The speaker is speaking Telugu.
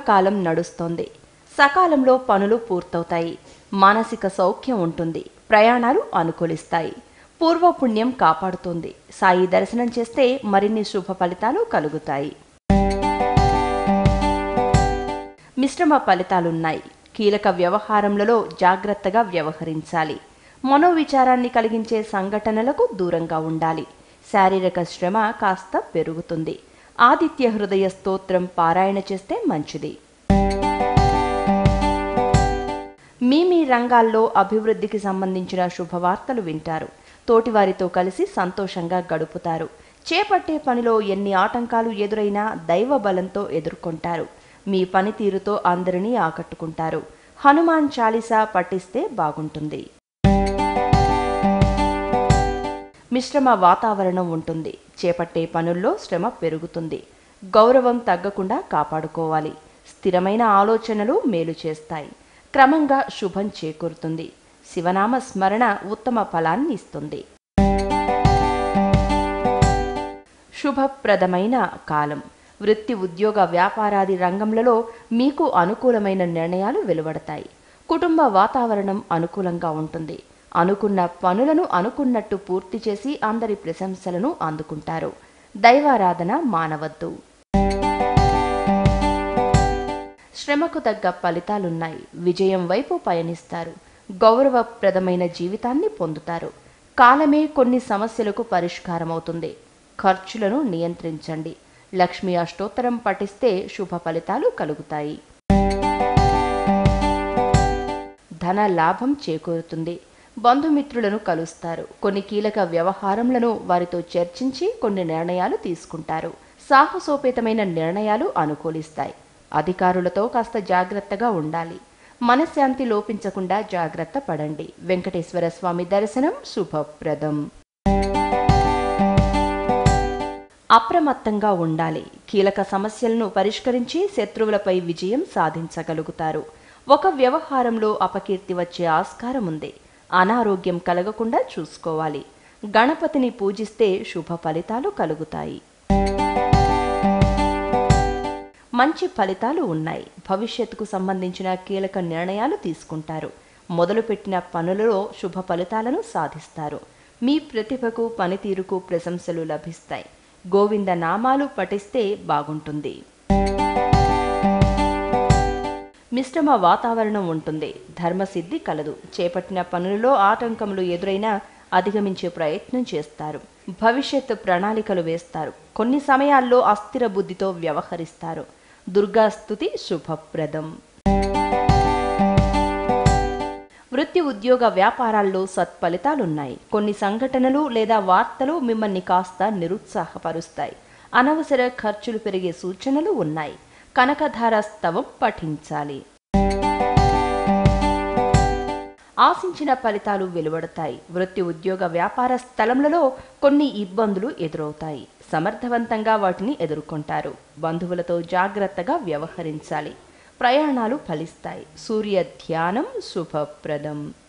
శుభకాలం నడుస్తోంది సకాలంలో పనులు పూర్తవుతాయి మానసిక సౌఖ్యం ఉంటుంది ప్రయాణాలు అనుకూలిస్తాయి పూర్వపుణ్యం కాపాడుతుంది సాయి దర్శనం చేస్తే మరిన్ని శుభ ఫలితాలు కలుగుతాయి మిశ్రమ ఫలితాలున్నాయి కీలక వ్యవహారములలో జాగ్రత్తగా వ్యవహరించాలి మనోవిచారాన్ని కలిగించే సంఘటనలకు దూరంగా ఉండాలి శారీరక శ్రమ కాస్త పెరుగుతుంది ఆదిత్య హృదయ స్తోత్రం పారాయణ చేస్తే మంచిది మీ మీ రంగాల్లో అభివృద్ధికి సంబంధించిన శుభవార్తలు వింటారు తోటివారితో కలిసి సంతోషంగా గడుపుతారు చేపట్టే పనిలో ఎన్ని ఆటంకాలు ఎదురైనా దైవ బలంతో ఎదుర్కొంటారు మీ పనితీరుతో అందరినీ ఆకట్టుకుంటారు హనుమాన్ చాలీసా పఠిస్తే బాగుంటుంది మిశ్రమ వాతావరణం ఉంటుంది చేపట్టే పనుల్లో శ్రమ పెరుగుతుంది గౌరవం తగ్గకుండా కాపాడుకోవాలి స్థిరమైన ఆలోచనలు మేలు చేస్తాయి క్రమంగా శుభం చేకూరుతుంది శివనామ స్మరణ ఉత్తమ ఫలాన్ని ఇస్తుంది శుభప్రదమైన కాలం వృత్తి ఉద్యోగ వ్యాపారాది రంగంలలో మీకు అనుకూలమైన నిర్ణయాలు వెలువడతాయి కుటుంబ వాతావరణం అనుకూలంగా ఉంటుంది అనుకున్న పనులను అనుకున్నట్టు పూర్తి చేసి అందరి ప్రశంసలను అందుకుంటారు దైవారాధన మానవద్దు శ్రమకు తగ్గ ఫలితాలున్నాయి విజయం వైపు పయనిస్తారు గౌరవప్రదమైన జీవితాన్ని పొందుతారు కాలమే కొన్ని సమస్యలకు పరిష్కారమవుతుంది ఖర్చులను నియంత్రించండి లక్ష్మీ అష్టోత్తరం పఠిస్తే శుభ ఫలితాలు కలుగుతాయి ధన లాభం చేకూరుతుంది బంధుమిత్రులను కలుస్తారు కొన్ని కీలక వ్యవహారములను వారితో చర్చించి కొన్ని నిర్ణయాలు తీసుకుంటారు సాహసోపేతమైన నిర్ణయాలు అనుకూలిస్తాయి అధికారులతో కాస్త జాగ్రత్తగా ఉండాలి మనశ్శాంతి లోపించకుండా జాగ్రత్త పడండి వెంకటేశ్వర స్వామి దర్శనం శుభప్రదం అప్రమత్తంగా ఉండాలి కీలక సమస్యలను పరిష్కరించి శత్రువులపై విజయం సాధించగలుగుతారు ఒక వ్యవహారంలో అపకీర్తి వచ్చే ఆస్కారం ఉంది అనారోగ్యం కలగకుండా చూసుకోవాలి గణపతిని పూజిస్తే శుభ ఫలితాలు కలుగుతాయి మంచి ఫలితాలు ఉన్నాయి భవిష్యత్తుకు సంబంధించిన కీలక నిర్ణయాలు తీసుకుంటారు మొదలుపెట్టిన పనులలో శుభ ఫలితాలను సాధిస్తారు మీ ప్రతిభకు పనితీరుకు ప్రశంసలు లభిస్తాయి గోవింద నామాలు పఠిస్తే బాగుంటుంది మిశ్రమ వాతావరణం ఉంటుంది ధర్మసిద్ధి కలదు చేపట్టిన పనులలో ఆటంకములు ఎదురైనా అధిగమించే ప్రయత్నం చేస్తారు భవిష్యత్తు ప్రణాళికలు వేస్తారు కొన్ని సమయాల్లో అస్థిర బుద్ధితో వ్యవహరిస్తారు దుర్గాస్తుతి శుభప్రదం వృత్తి ఉద్యోగ వ్యాపారాల్లో సత్ఫలితాలున్నాయి కొన్ని సంఘటనలు లేదా వార్తలు మిమ్మల్ని కాస్త నిరుత్సాహపరుస్తాయి అనవసర ఖర్చులు పెరిగే సూచనలు ఉన్నాయి కనకధార స్తవం పఠించాలి ఆశించిన ఫలితాలు వెలువడతాయి వృత్తి ఉద్యోగ వ్యాపార స్థలములలో కొన్ని ఇబ్బందులు ఎదురవుతాయి సమర్థవంతంగా వాటిని ఎదుర్కొంటారు బంధువులతో జాగ్రత్తగా వ్యవహరించాలి ప్రయాణాలు ఫలిస్తాయి సూర్య ధ్యానం శుభప్రదం